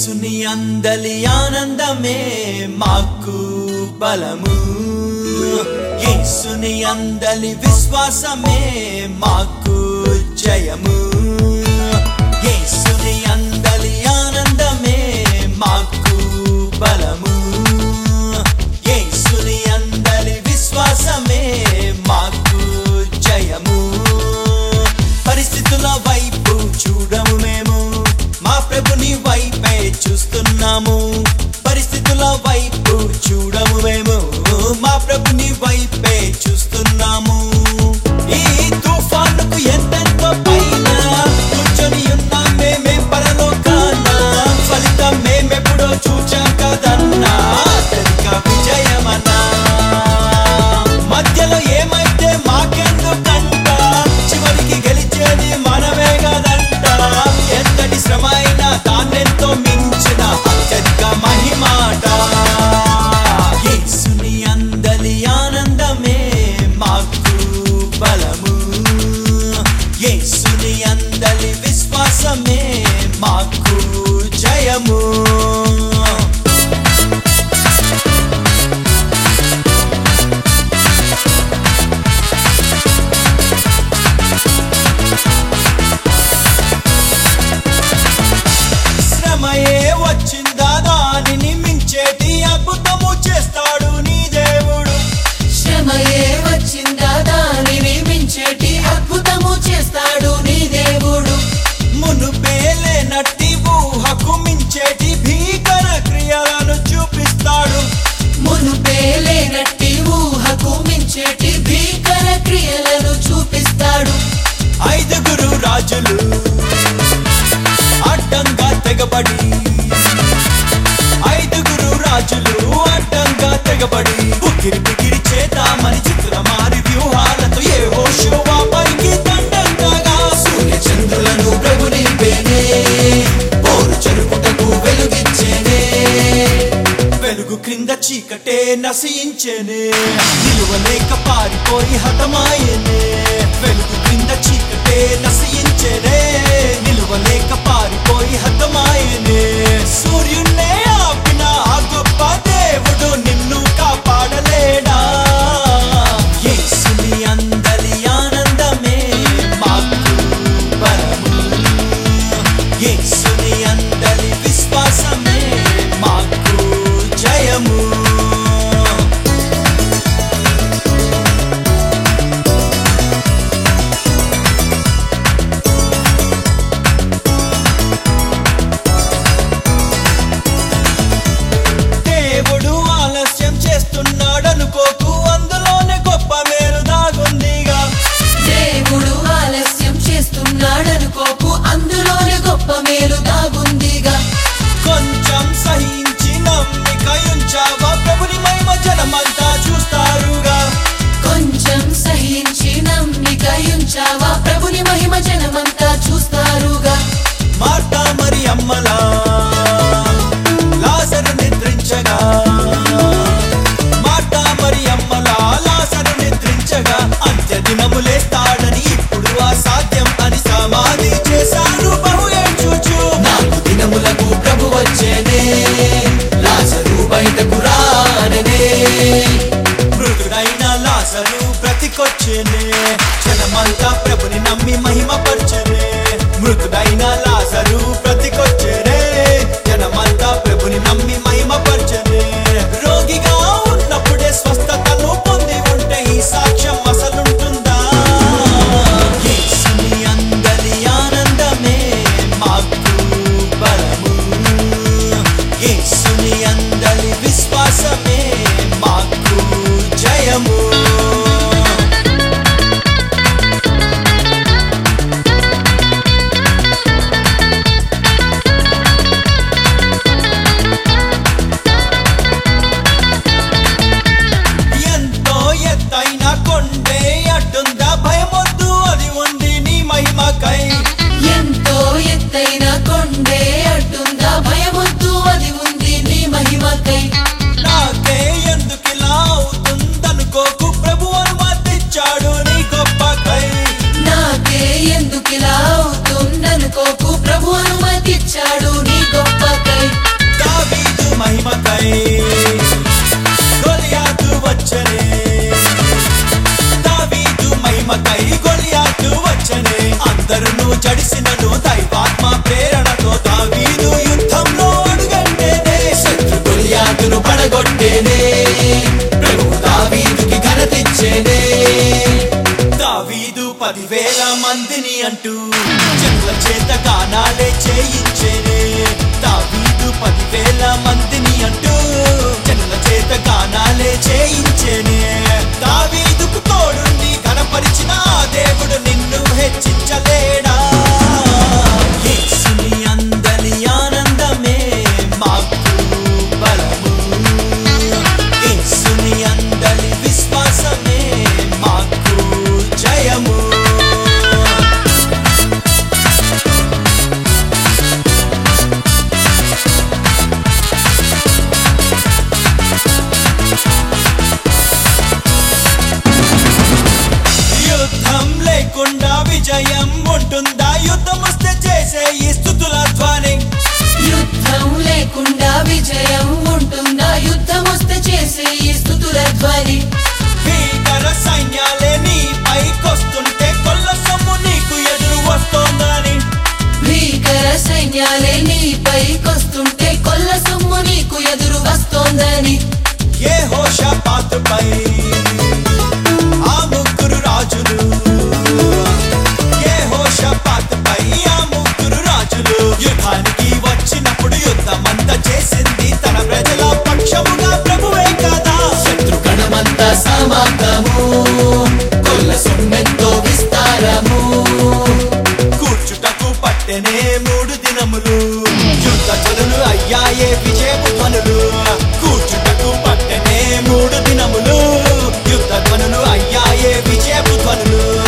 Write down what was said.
యేసుని అందలి ఆనందమే మాకు బలము యేసుని అందలి విశ్వాసమే మాకు జయము యేసుని అందలి ఆనందమే మాకు బలము యేసుని అందలి విశ్వాసమే మాకు జయము పరిస్థితుల వైపు చూడము మేము మా ప్రభుని వైపే చూస్తున్నాము పరిస్థితుల వైపు చూడము మేము మా ప్రభుని వైపే చూస్తున్నాము ఈ తుఫానుకు ఎంతెంతో పైన కూర్చొని ఉన్నాం మేమే పరలోకాన ఫలితం మేమెప్పుడో చూచాం కదన్నా అత్యధిక విజయమన్నా మధ్యలో ఏమైతే మాకెందుకంట చివరికి గెలిచేది మనమే కదంట ఎంతటి శ్రమ అయినా దాన్నెంతో మించిన అత్యధిక మహిమాట యేసుని అందలి ఆనందమే మాకు బలము యేసుని అందలి విశ్వాసమే మాకు జయము శ్రమయే వచ్చిందా దానిని మించేటి అద్భుతము చేస్తాడు నీ దేవుడు శ్రమయే వచ్చిందా దానిని మించేటి అద్భుతము చేస్తాడు నీ దేవుడు మునుపేలేనట్టి ఊహకు మించేటి భీకర క్రియలను చూపిస్తాడు మునుపే లేనట్టి ఊహకు మించేటి భీకర క్రియలను చూపిస్తాడు ఐదుగురు రాజులు అడ్డంగా తెగబడి ఐదుగురు రాజులు అడ్డంగా తెగబడి ఉకిరి పికిరి చేద్దామని చిత్ర మారి వ్యూహాలతో ఏ హోషోవా పైకి దండంగా సూర్య చంద్రులను ప్రభు నింపేనే పోరు చెరుపుటకు వెలుగిచ్చేనే వెలుగు క్రింద చీకటే నశించేనే నిలువలేక పారిపోయి హతమాయనే వెలుగు క్రింద చీకటే నశించేనే నిలువలేక పారిపోయి హతమాయనే సూర్యున్నే ఆపిన ఆ గొప్ప దేవుడు నిన్ను కాపాడలేడా యేసుని అందలి ఆనందమే మాకు బలము యేసుని అందలి విశ్వాసమే మాకు జయము దేవుడు ఆలస్యం చేస్తున్నాడనుకోకు అందులోనే గొప్ప మేలు దాగుందిగా దేవుడు ఆలస్యం చేస్తున్నాడనుకోకు అందులోనే గొప్ప మేలు దాగుందిగా కొంచెం సహించి నమ్మిక ఉంచావా ప్రభుని మహిమ జనమంతా చూస్తారుగా కొంచెం సహించి నమ్మిక ఉంచావా ప్రభుని మహిమ జనమంతా చూస్తారుగా మాట మరి అమ్మలా లాజరు నిద్రించగా మాట మరి అమ్మలా లాజరు నిద్రించగా అంత్య దినములేస్తాడని ఇప్పుడు అసాధ్యం అని సమాధి చేశారు బహు ఏడ్చుచు నాలుగు దినములకు ప్రభు వచ్చేనే లాజరు బయటకు రాననే మృదుడైన లాజరు బ్రతికొచ్చేనే జనమంతా ప్రభుని నమ్మి మహిమపరచనే మృదుడైన లాజరు బ్రతికొచ్చేనే జనమంతా ప్రభుని నమ్మి మహిమపరచనే రోగిగా ఉన్నప్పుడే స్వస్థతను పొంది ఉంటే ఈ సాక్ష్యం అసలుంటుందా యేసుని అందలి ఆనందమే మాకు బలము యేసుని అందలి విశ్వాసమే మాకు జయము ఎంతో ఎత్తైన కొండే అడ్డుందా భయమొద్దు అది ఉంది నీ మహిమకై ఎంతో ఎత్తైన కొండే అడ్డుందా భయమొద్దు అది ఉంది నీ మహిమకై నాకే ఎందుకిలా అవుతుందనుకోకు ప్రభు అనుమతిచ్చాడు నీ గొప్పకై నాకే ఎందుకిలా అవుతుందనుకోకు ప్రభు అనుమతిచ్చాడు నీ గొప్పకై పదివేల మందిని అంటూ జనుల చేత గానాలే చేయించేనే దావీదు పదివేల మందిని అంటూ జనుల చేత గానాలే చేయించేనే దావీదుకు తోడుండి కనపరిచిన ఆ దేవుడు నిన్ను హెచ్చించలేడా యేసుని అందలి ఆనందమే మాకు బలము యేసుని అందలి విశ్వాసమే మాకు జయము యుద్ధం లేకుండా విజయం ఉంటుందా యుద్ధం వస్తే చేసే ఈ స్థుతుల ధ్వని యుద్ధం లేకుండా విజయం ఉంటుందా యుద్ధం వస్తే చేసే ఈ స్థుతుల ధ్వని భీకర సైన్యాలే నీ పైకొస్తుంటే కొల్ల సొమ్ము నీకు ఎదురు వస్తోందని భీకర సైన్యాలే నీపైకొస్తుంటే కొల్ల సొమ్ము నీకు ఎదురు వస్తోందని ఏ హోషపాతుపై ఆ ముగ్గురు రాజులు ఏ హోషపాతుపై ఆ ముగ్గురు రాజులు యుద్ధానికి వచ్చినప్పుడు యుద్ధమంతా చేసింది తన ప్రజల పక్షముగా ప్రభువే కదా శత్రుగణమంతా సమాగము కొల్ల సొమ్మెంతో విస్తారము కూర్చుటకు పట్టెనే మూడు దినములు యుద్ధ ధ్వనులు అయ్యాయే విజయపు ధ్వనులు కూర్చుటకు పట్టెనే మూడు దినములు యుద్ధ ధ్వనులు అయ్యాయే విజయపు ధ్వనులు